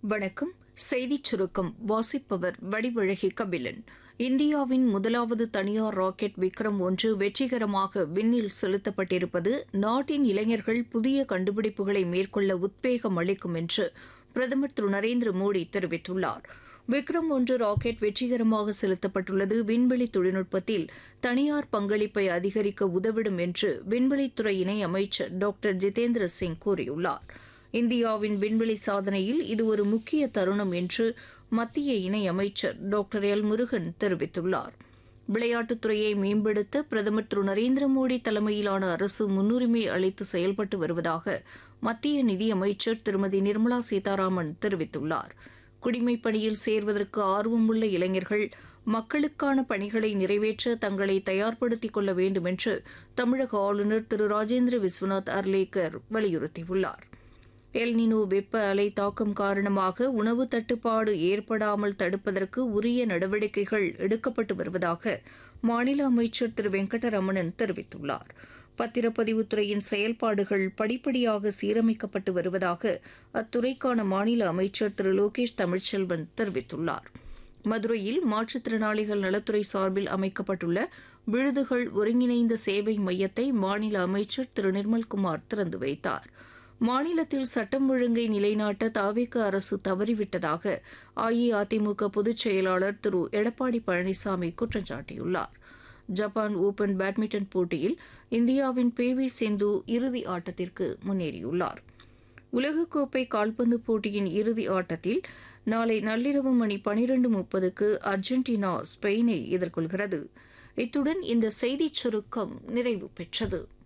வணக்கம் செய்திச் சுருக்கம் வாசிப்பவர் வடிவழகி கபிலன் இந்தியாவின் முதலாவது தனியார் ராக்கெட் விக்ரம் ஒன்று வெற்றிகரமாக விண்ணில் செலுத்தப்பட்டிருப்பது நாட்டின் இளைஞர்கள் புதிய கண்டுபிடிப்புகளை மேற்கொள்ள உத்வேகம் அளிக்கும் என்று பிரதமர் திரு நரேந்திர மோடி தெரிவித்துள்ளார் விக்ரம் ஒன்று ராக்கெட் வெற்றிகரமாக செலுத்தப்பட்டுள்ளது விண்வெளி தொழில்நுட்பத்தில் தனியார் பங்களிப்பை அதிகரிக்க உதவிடும் என்று விண்வெளித்துறை இணை அமைச்சர் டாக்டர் ஜிதேந்திர சிங் கூறியுள்ளார் இந்தியாவின் விண்வெளி சாதனையில் இது ஒரு முக்கிய தருணம் என்று மத்திய இணையமைச்சர் டாக்டர் எல் முருகன் தெரிவித்துள்ளார் விளையாட்டுத்துறையை மேம்படுத்த பிரதமர் திரு நரேந்திர மோடி தலைமையிலான அரசு முன்னுரிமை அளித்து செயல்பட்டு வருவதாக மத்திய நிதியமைச்சர் திருமதி நிர்மலா சீதாராமன் தெரிவித்துள்ளார் குடிமைப் பணியில் சேர்வதற்கு ஆர்வமுள்ள இளைஞர்கள் மக்களுக்கான பணிகளை நிறைவேற்ற தங்களை தயார்படுத்திக் கொள்ள வேண்டும் என்று தமிழக ஆளுநர் திரு ராஜேந்திர விஸ்வநாத் அர்லேக்கர் வலியுறுத்தியுள்ளார் எல்னினோ வெப்ப அலை தாக்கம் காரணமாக உணவு தட்டுப்பாடு ஏற்படாமல் தடுப்பதற்கு உரிய நடவடிக்கைகள் எடுக்கப்பட்டு வருவதாக மாநில அமைச்சர் திரு வெங்கடரமணன் தெரிவித்துள்ளார் பத்திரப்பதிவுத்துறையின் செயல்பாடுகள் படிப்படியாக சீரமைக்கப்பட்டு வருவதாக அத்துறைக்கான மாநில அமைச்சர் திரு லோகேஷ் தமிழ்ச்செல்வன் தெரிவித்துள்ளார் மதுரையில் மாற்றுத்திறனாளிகள் நலத்துறை சார்பில் அமைக்கப்பட்டுள்ள விழுதுகள் ஒருங்கிணைந்த சேவை மையத்தை மாநில அமைச்சர் திரு நிர்மல்குமார் திறந்து வைத்தார் மாநிலத்தில் சட்டம் ஒழுங்கை நிலைநாட்ட தாவேக அரசு தவறிவிட்டதாக அஇஅதிமுக பொதுச் செயலாளர் திரு எடப்பாடி பழனிசாமி குற்றம் சாட்டியுள்ளார் ஜப்பான் ஓபன் பேட்மிண்டன் போட்டியில் இந்தியாவின் பி வி சிந்து இறுதி ஆட்டத்திற்கு முன்னேறியுள்ளார் உலகக்கோப்பை கால்பந்து போட்டியின் இறுதி ஆட்டத்தில் நாளை நள்ளிரவு மணி பனிரண்டு முப்பதுக்கு அர்ஜென்டினா ஸ்பெயினை எதிர்கொள்கிறது இத்துடன் இந்த செய்திச் சுருக்கம் நிறைவு பெற்றது